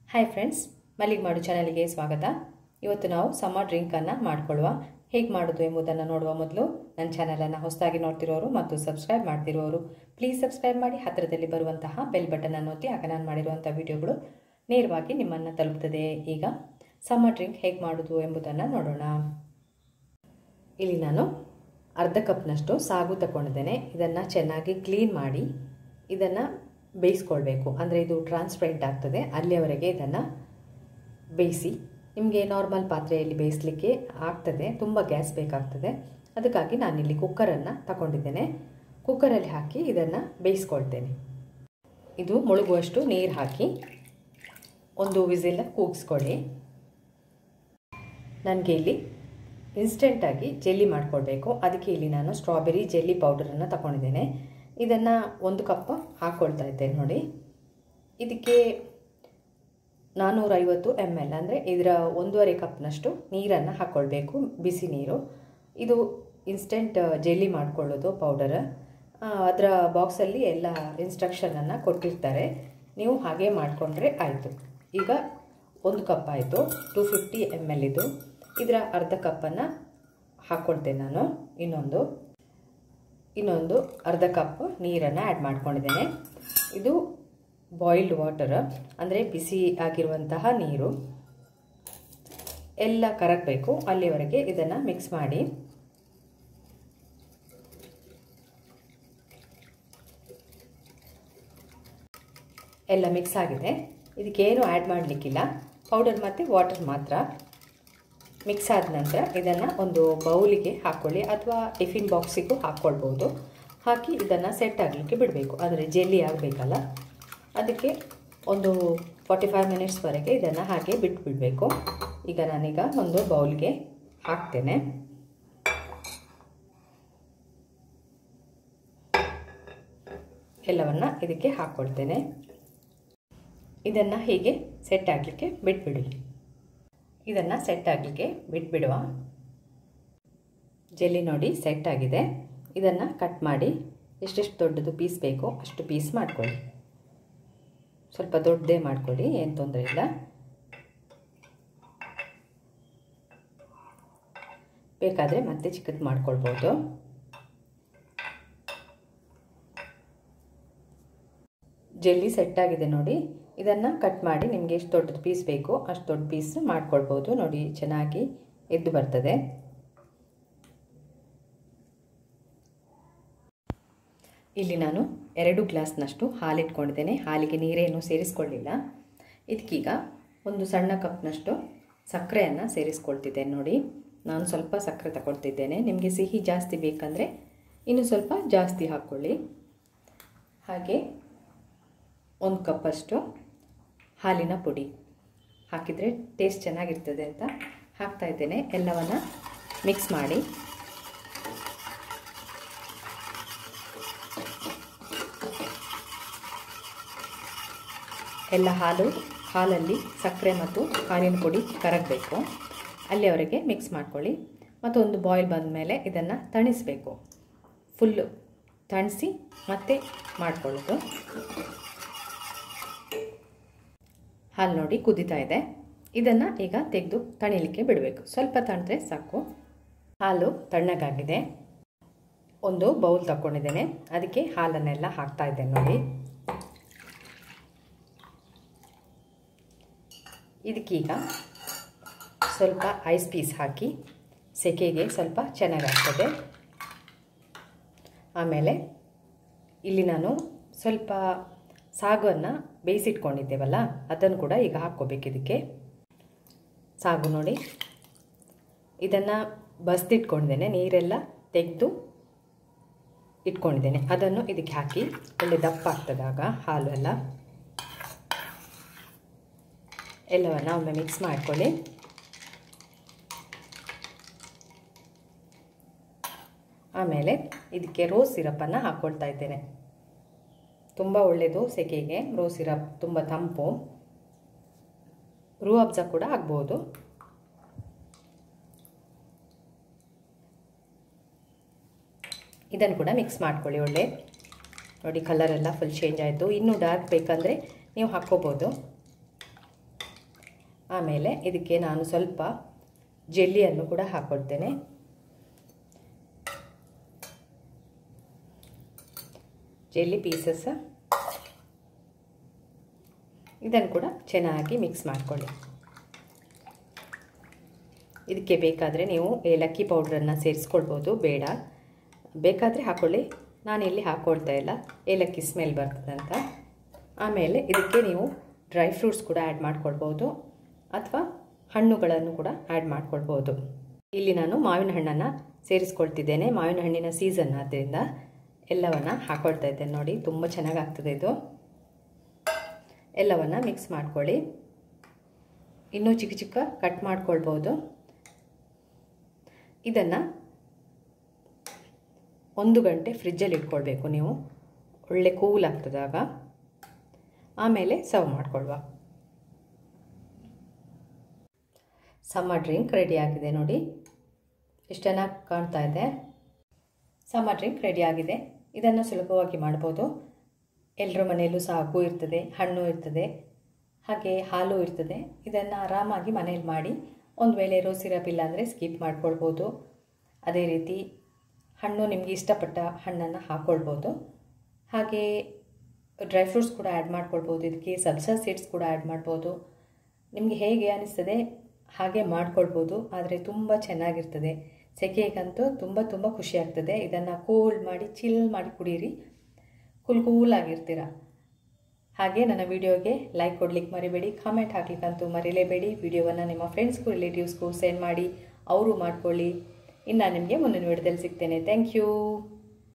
hi friends ಮಲ್ಲಿಗೆ ಮಾಡು ಚಾನಲ್ಗೆ ಸ್ವಾಗತ ಇವತ್ತು ನಾವು ಸಮ್ಮರ್ ಡ್ರಿಂಕನ್ನು ಮಾಡಿಕೊಳ್ಳುವ ಹೇಗೆ ಮಾಡೋದು ಎಂಬುದನ್ನು ನೋಡುವ ಮೊದಲು ನನ್ನ ಚಾನಲನ್ನು ಹೊಸದಾಗಿ ನೋಡ್ತಿರೋರು ಮತ್ತು ಸಬ್ಸ್ಕ್ರೈಬ್ ಮಾಡ್ತಿರೋರು ಪ್ಲೀಸ್ ಸಬ್ಸ್ಕ್ರೈಬ್ ಮಾಡಿ ಹತ್ತಿರದಲ್ಲಿ ಬರುವಂತಹ ಬೆಲ್ ಬಟನನ್ನು ಒತ್ತಿ ಆಗ ನಾನು ಮಾಡಿರುವಂಥ ವಿಡಿಯೋಗಳು ನೇರವಾಗಿ ನಿಮ್ಮನ್ನು ತಲುಪ್ತದೆ ಈಗ ಸಮ್ಮರ್ ಡ್ರಿಂಕ್ ಹೇಗೆ ಮಾಡೋದು ಎಂಬುದನ್ನು ನೋಡೋಣ ಇಲ್ಲಿ ನಾನು ಅರ್ಧ ಕಪ್ನಷ್ಟು ಸಾಗು ತಗೊಂಡಿದ್ದೇನೆ ಇದನ್ನು ಚೆನ್ನಾಗಿ ಕ್ಲೀನ್ ಮಾಡಿ ಇದನ್ನು ಬೇಯಿಸ್ಕೊಳ್ಬೇಕು ಅಂದರೆ ಇದು ಟ್ರಾನ್ಸ್ಪರೆಂಟ್ ಆಗ್ತದೆ ಅಲ್ಲಿಯವರೆಗೆ ಇದನ್ನು ಬೇಯಿಸಿ ನಿಮಗೆ ನಾರ್ಮಲ್ ಪಾತ್ರೆಯಲ್ಲಿ ಬೇಯಿಸಲಿಕ್ಕೆ ಆಗ್ತದೆ ತುಂಬ ಗ್ಯಾಸ್ ಬೇಕಾಗ್ತದೆ ಅದಕ್ಕಾಗಿ ನಾನಿಲ್ಲಿ ಕುಕ್ಕರನ್ನು ತಗೊಂಡಿದ್ದೇನೆ ಕುಕ್ಕರಲ್ಲಿ ಹಾಕಿ ಇದನ್ನು ಬೇಯಿಸ್ಕೊಳ್ತೇನೆ ಇದು ಮುಳುಗುವಷ್ಟು ನೀರು ಹಾಕಿ ಒಂದು ವಿಸಿಲ್ ಕೂಗಿಸ್ಕೊಳ್ಳಿ ನನಗೆ ಇಲ್ಲಿ ಇನ್ಸ್ಟೆಂಟಾಗಿ ಜೆಲ್ಲಿ ಮಾಡಿಕೊಳ್ಬೇಕು ಅದಕ್ಕೆ ಇಲ್ಲಿ ನಾನು ಸ್ಟ್ರಾಬೆರಿ ಜೆಲ್ಲಿ ಪೌಡರನ್ನು ತಗೊಂಡಿದ್ದೇನೆ ಇದನ್ನು ಒಂದು ಕಪ್ ಹಾಕ್ಕೊಳ್ತಾ ಇದ್ದೇನೆ ನೋಡಿ ಇದಕ್ಕೆ ನಾನ್ನೂರೈವತ್ತು ಎಮ್ ಎಲ್ ಅಂದರೆ ಇದರ ಒಂದೂವರೆ ಕಪ್ನಷ್ಟು ನೀರನ್ನು ಹಾಕ್ಕೊಳ್ಬೇಕು ಬಿಸಿ ನೀರು ಇದು ಇನ್ಸ್ಟೆಂಟ್ ಜೆಲ್ಲಿ ಮಾಡಿಕೊಳ್ಳೋದು ಪೌಡರ್ ಅದರ ಬಾಕ್ಸಲ್ಲಿ ಎಲ್ಲ ಇನ್ಸ್ಟ್ರಕ್ಷನನ್ನು ಕೊಟ್ಟಿರ್ತಾರೆ ನೀವು ಹಾಗೆ ಮಾಡಿಕೊಂಡ್ರೆ ಆಯಿತು ಈಗ ಒಂದು ಕಪ್ ಆಯಿತು ಟು ಫಿಫ್ಟಿ ಎಮ್ ಎಲ್ ಇದು ಇದರ ಅರ್ಧ ಕಪ್ಪನ್ನು ಹಾಕ್ಕೊಳ್ತೇನೆ ನಾನು ಇನ್ನೊಂದು ಇನ್ನೊಂದು ಅರ್ಧ ಕಪ್ ನೀರನ್ನು ಆ್ಯಡ್ ಮಾಡ್ಕೊಂಡಿದ್ದೇನೆ ಇದು ಬಾಯ್ಲ್ಡ್ ವಾಟರ್ ಅಂದರೆ ಬಿಸಿ ಆಗಿರುವಂತಹ ನೀರು ಎಲ್ಲ ಕರಗಬೇಕು ಅಲ್ಲಿವರೆಗೆ ಇದನ್ನು ಮಿಕ್ಸ್ ಮಾಡಿ ಎಲ್ಲ ಮಿಕ್ಸ್ ಆಗಿದೆ ಇದಕ್ಕೇನು ಆ್ಯಡ್ ಮಾಡಲಿಕ್ಕಿಲ್ಲ ಪೌಡರ್ ಮತ್ತು ವಾಟರ್ ಮಾತ್ರ ಮಿಕ್ಸ್ ಆದ ನಂತರ ಇದನ್ನು ಒಂದು ಬೌಲಿಗೆ ಹಾಕ್ಕೊಳ್ಳಿ ಅಥವಾ ಟಿಫಿನ್ ಬಾಕ್ಸಿಗೂ ಹಾಕ್ಕೊಳ್ಬೋದು ಹಾಕಿ ಇದನ್ನು ಸೆಟ್ ಆಗಲಿಕ್ಕೆ ಬಿಡಬೇಕು ಅಂದರೆ ಜೆಲ್ಲಿ ಆಗಬೇಕಲ್ಲ ಅದಕ್ಕೆ ಒಂದು ಫಾರ್ಟಿ ಫೈವ್ ಮಿನಿಟ್ಸ್ವರೆಗೆ ಇದನ್ನು ಹಾಗೆ ಬಿಟ್ಟು ಬಿಡಬೇಕು ಈಗ ನಾನೀಗ ಒಂದು ಬೌಲ್ಗೆ ಹಾಕ್ತೇನೆ ಎಲ್ಲವನ್ನು ಇದಕ್ಕೆ ಹಾಕ್ಕೊಳ್ತೇನೆ ಇದನ್ನು ಹೀಗೆ ಸೆಟ್ ಆಗಲಿಕ್ಕೆ ಬಿಟ್ಬಿಡಿ ಇದನ್ನು ಸೆಟ್ ಆಗಲಿಕ್ಕೆ ಬಿಟ್ಬಿಡುವ ಜೆಲ್ಲಿ ನೋಡಿ ಸೆಟ್ ಆಗಿದೆ ಇದನ್ನು ಕಟ್ ಮಾಡಿ ಎಷ್ಟೆಷ್ಟು ದೊಡ್ಡದು ಪೀಸ್ ಬೇಕೋ ಅಷ್ಟು ಪೀಸ್ ಮಾಡ್ಕೊಳ್ಳಿ ಸ್ವಲ್ಪ ದೊಡ್ಡದೇ ಮಾಡ್ಕೊಳ್ಳಿ ಏನು ತೊಂದರೆ ಇಲ್ಲ ಬೇಕಾದರೆ ಮತ್ತೆ ಚಿಕ್ಕದು ಮಾಡ್ಕೊಳ್ಬೋದು ಜೆಲ್ಲಿ ಸೆಟ್ ಆಗಿದೆ ನೋಡಿ ಇದನ್ನು ಕಟ್ ಮಾಡಿ ನಿಮಗೆ ಎಷ್ಟು ದೊಡ್ಡದು ಪೀಸ್ ಬೇಕೋ ಅಷ್ಟು ದೊಡ್ಡ ಪೀಸ್ ಮಾಡ್ಕೊಳ್ಬೋದು ನೋಡಿ ಚೆನ್ನಾಗಿ ಎದ್ದು ಬರ್ತದೆ ಇಲ್ಲಿ ನಾನು ಎರಡು ಗ್ಲಾಸ್ನಷ್ಟು ಹಾಲಿಟ್ಕೊಂಡಿದ್ದೇನೆ ಹಾಲಿಗೆ ನೀರೇನು ಸೇರಿಸ್ಕೊಳ್ಳಿಲ್ಲ ಇದಕ್ಕೀಗ ಒಂದು ಸಣ್ಣ ಕಪ್ನಷ್ಟು ಸಕ್ಕರೆಯನ್ನು ಸೇರಿಸ್ಕೊಳ್ತಿದ್ದೇನೆ ನೋಡಿ ನಾನು ಸ್ವಲ್ಪ ಸಕ್ಕರೆ ತಗೊಳ್ತಿದ್ದೇನೆ ನಿಮಗೆ ಸಿಹಿ ಜಾಸ್ತಿ ಬೇಕಂದರೆ ಇನ್ನು ಸ್ವಲ್ಪ ಜಾಸ್ತಿ ಹಾಕ್ಕೊಳ್ಳಿ ಹಾಗೆ ಒಂದು ಕಪ್ಪಷ್ಟು ಹಾಲಿನ ಪುಡಿ ಹಾಕಿದರೆ ಟೇಸ್ಟ್ ಚೆನ್ನಾಗಿರ್ತದೆ ಅಂತ ಹಾಕ್ತಾ ಇದ್ದೇನೆ ಎಲ್ಲವನ್ನು ಮಿಕ್ಸ್ ಮಾಡಿ ಎಲ್ಲ ಹಾಲು ಹಾಲಲ್ಲಿ ಸಕ್ಕರೆ ಮತ್ತು ಹಾಲಿನ ಪುಡಿ ಕರಗಬೇಕು ಅಲ್ಲಿಯವರೆಗೆ ಮಿಕ್ಸ್ ಮಾಡ್ಕೊಳ್ಳಿ ಮತ್ತು ಒಂದು ಬಾಯ್ಲ್ ಬಂದ ಮೇಲೆ ಇದನ್ನು ತಣಿಸಬೇಕು ಫುಲ್ಲು ತಣಿಸಿ ಮತ್ತೆ ಮಾಡ್ಕೊಳ್ಳೋದು ಹಾಲು ನೋಡಿ ಕುದೀತಾ ಇದೆ ಇದನ್ನು ಈಗ ತೆಗೆದು ತಣಿಲಿಕ್ಕೆ ಬಿಡಬೇಕು ಸ್ವಲ್ಪ ತಣಿದ್ರೆ ಸಾಕು ಹಾಲು ತಣ್ಣಗಾಗಿದೆ ಒಂದು ಬೌಲ್ ತಗೊಂಡಿದ್ದೇನೆ ಅದಕ್ಕೆ ಹಾಲನ್ನೆಲ್ಲ ಹಾಕ್ತಾ ಇದ್ದೇನೆ ನೋಡಿ ಇದಕ್ಕೀಗ ಸ್ವಲ್ಪ ಐಸ್ ಪೀಸ್ ಹಾಕಿ ಸೆಕೆಗೆ ಸ್ವಲ್ಪ ಚೆನ್ನಾಗಾಗ್ತದೆ ಆಮೇಲೆ ಇಲ್ಲಿ ನಾನು ಸ್ವಲ್ಪ ಸಾಗನ್ನು ಬೇಯಿಸಿಟ್ಕೊಂಡಿದ್ದೇವಲ್ಲ ಅದನ್ನು ಕೂಡ ಈಗ ಹಾಕ್ಕೋಬೇಕು ಇದಕ್ಕೆ ಸಾಗು ನೋಡಿ ಇದನ್ನು ಬಸ್ದಿಟ್ಕೊಂಡಿದ್ದೇನೆ ನೀರೆಲ್ಲ ತೆಗೆದು ಇಟ್ಕೊಂಡಿದ್ದೇನೆ ಅದನ್ನು ಇದಕ್ಕೆ ಹಾಕಿ ಒಳ್ಳೆ ದಪ್ಪ ಆಗ್ತದಾಗ ಹಾಲು ಎಲ್ಲ ಎಲ್ಲವನ್ನು ಒಮ್ಮೆ ಮಿಕ್ಸ್ ಮಾಡ್ಕೊಳ್ಳಿ ಆಮೇಲೆ ಇದಕ್ಕೆ ರೋಸ್ ಸಿರಪನ್ನು ಹಾಕ್ಕೊಳ್ತಾ ಇದ್ದೇನೆ ತುಂಬ ಒಳ್ಳೆಯದು ಸೆಕೆಗೆ ರೋಸ್ ಸಿರಪ್ ತುಂಬ ತಂಪು ರೂ ಅಬ್ಜ ಕೂಡ ಆಗ್ಬೋದು ಇದನ್ನು ಕೂಡ ಮಿಕ್ಸ್ ಮಾಡ್ಕೊಳ್ಳಿ ಒಳ್ಳೆ ನೋಡಿ ಕಲರೆಲ್ಲ ಫುಲ್ ಚೇಂಜ್ ಆಯಿತು ಇನ್ನೂ ಡಾರ್ಕ್ ಬೇಕಂದರೆ ನೀವು ಹಾಕ್ಕೋಬೋದು ಆಮೇಲೆ ಇದಕ್ಕೆ ನಾನು ಸ್ವಲ್ಪ ಜೆಲ್ಲಿಯನ್ನು ಕೂಡ ಹಾಕ್ಕೊಳ್ತೇನೆ ಜೆಲ್ಲಿ ಪೀಸಸ್ ಇದನ್ನು ಕೂಡ ಚೆನ್ನಾಗಿ ಮಿಕ್ಸ್ ಮಾಡಿಕೊಳ್ಳಿ ಇದಕ್ಕೆ ಬೇಕಾದರೆ ನೀವು ಏಲಕ್ಕಿ ಪೌಡ್ರನ್ನು ಸೇರಿಸ್ಕೊಳ್ಬೋದು ಬೇಡ ಬೇಕಾದರೆ ಹಾಕ್ಕೊಳ್ಳಿ ನಾನಿಲ್ಲಿ ಹಾಕ್ಕೊಳ್ತಾ ಇಲ್ಲ ಏಲಕ್ಕಿ ಸ್ಮೆಲ್ ಬರ್ತದೆ ಅಂತ ಆಮೇಲೆ ಇದಕ್ಕೆ ನೀವು ಡ್ರೈ ಫ್ರೂಟ್ಸ್ ಕೂಡ ಆ್ಯಡ್ ಮಾಡ್ಕೊಳ್ಬೋದು ಅಥವಾ ಹಣ್ಣುಗಳನ್ನು ಕೂಡ ಆ್ಯಡ್ ಮಾಡ್ಕೊಳ್ಬೋದು ಇಲ್ಲಿ ನಾನು ಮಾವಿನ ಹಣ್ಣನ್ನು ಸೇರಿಸ್ಕೊಳ್ತಿದ್ದೇನೆ ಮಾವಿನ ಹಣ್ಣಿನ ಸೀಸನ್ ಆದ್ದರಿಂದ ಎಲ್ಲವನ್ನು ಹಾಕ್ಕೊಳ್ತಾ ಇದ್ದೇನೆ ನೋಡಿ ತುಂಬ ಚೆನ್ನಾಗಾಗ್ತದೆ ಇದು ಎಲ್ಲವನ್ನು ಮಿಕ್ಸ್ ಮಾಡ್ಕೊಳ್ಳಿ ಇನ್ನೂ ಚಿಕ್ಕ ಚಿಕ್ಕ ಕಟ್ ಮಾಡ್ಕೊಳ್ಬೋದು ಇದನ್ನು ಒಂದು ಗಂಟೆ ಫ್ರಿಜ್ಜಲ್ಲಿ ಇಟ್ಕೊಳ್ಬೇಕು ನೀವು ಒಳ್ಳೆ ಕೂಲ್ ಆಗ್ತದಾಗ ಆಮೇಲೆ ಸರ್ವ್ ಮಾಡ್ಕೊಳ್ವಾ ಸಮ್ಮರ್ ಡ್ರಿಂಕ್ ರೆಡಿ ಆಗಿದೆ ನೋಡಿ ಎಷ್ಟು ಚೆನ್ನಾಗಿ ಕಾಣ್ತಾ ಇದೆ ಸಮ್ಮರ್ ಡ್ರಿಂಕ್ ರೆಡಿ ಆಗಿದೆ ಇದನ್ನು ಸುಲಭವಾಗಿ ಮಾಡ್ಬೋದು ಎಲ್ಲರ ಮನೆಯಲ್ಲೂ ಸಹ ಹೂ ಇರ್ತದೆ ಹಣ್ಣು ಇರ್ತದೆ ಹಾಗೆ ಹಾಲು ಇರ್ತದೆ ಇದನ್ನು ಆರಾಮಾಗಿ ಮನೇಲಿ ಮಾಡಿ ಒಂದು ವೇಳೆ ರೋ ಸಿರಪ್ ಇಲ್ಲ ಅಂದರೆ ಸ್ಕಿಪ್ ಮಾಡ್ಕೊಳ್ಬೋದು ಅದೇ ರೀತಿ ಹಣ್ಣು ನಿಮಗೆ ಇಷ್ಟಪಟ್ಟ ಹಣ್ಣನ್ನು ಹಾಕ್ಕೊಳ್ಬೋದು ಹಾಗೆ ಡ್ರೈ ಫ್ರೂಟ್ಸ್ ಕೂಡ ಆ್ಯಡ್ ಮಾಡ್ಕೊಳ್ಬೋದು ಇದಕ್ಕೆ ಸಬ್ಸಾ ಸೀಡ್ಸ್ ಕೂಡ ಆ್ಯಡ್ ಮಾಡ್ಬೋದು ನಿಮಗೆ ಹೇಗೆ ಅನಿಸ್ತದೆ ಹಾಗೆ ಮಾಡ್ಕೊಳ್ಬೋದು ಆದರೆ ತುಂಬ ಚೆನ್ನಾಗಿರ್ತದೆ ಸೆಕೆಗಂತೂ ತುಂಬ ತುಂಬ ಖುಷಿ ಆಗ್ತದೆ ಇದನ್ನು ಕೂಲ್ ಮಾಡಿ ಚಿಲ್ ಮಾಡಿ ಕುಡೀರಿ ಕೂಲ್ ಕೂಲಾಗಿರ್ತೀರ ಹಾಗೆ ನನ್ನ ವಿಡಿಯೋಗೆ ಲೈಕ್ ಕೊಡ್ಲಿಕ್ಕೆ ಮರಿಬೇಡಿ ಕಾಮೆಂಟ್ ಹಾಕ್ಲಿಕ್ಕಂತೂ ಮರಿಲೇಬೇಡಿ ವಿಡಿಯೋವನ್ನು ನಿಮ್ಮ ಫ್ರೆಂಡ್ಸ್ಗೂ ರಿಲೇಟಿವ್ಸ್ಗೂ ಸೆಂಡ್ ಮಾಡಿ ಅವರು ಮಾಡ್ಕೊಳ್ಳಿ ಇನ್ನು ನಿಮಗೆ ಮುಂದಿನ ವಿಡಿಯೋದಲ್ಲಿ ಸಿಗ್ತೇನೆ ಥ್ಯಾಂಕ್ ಯು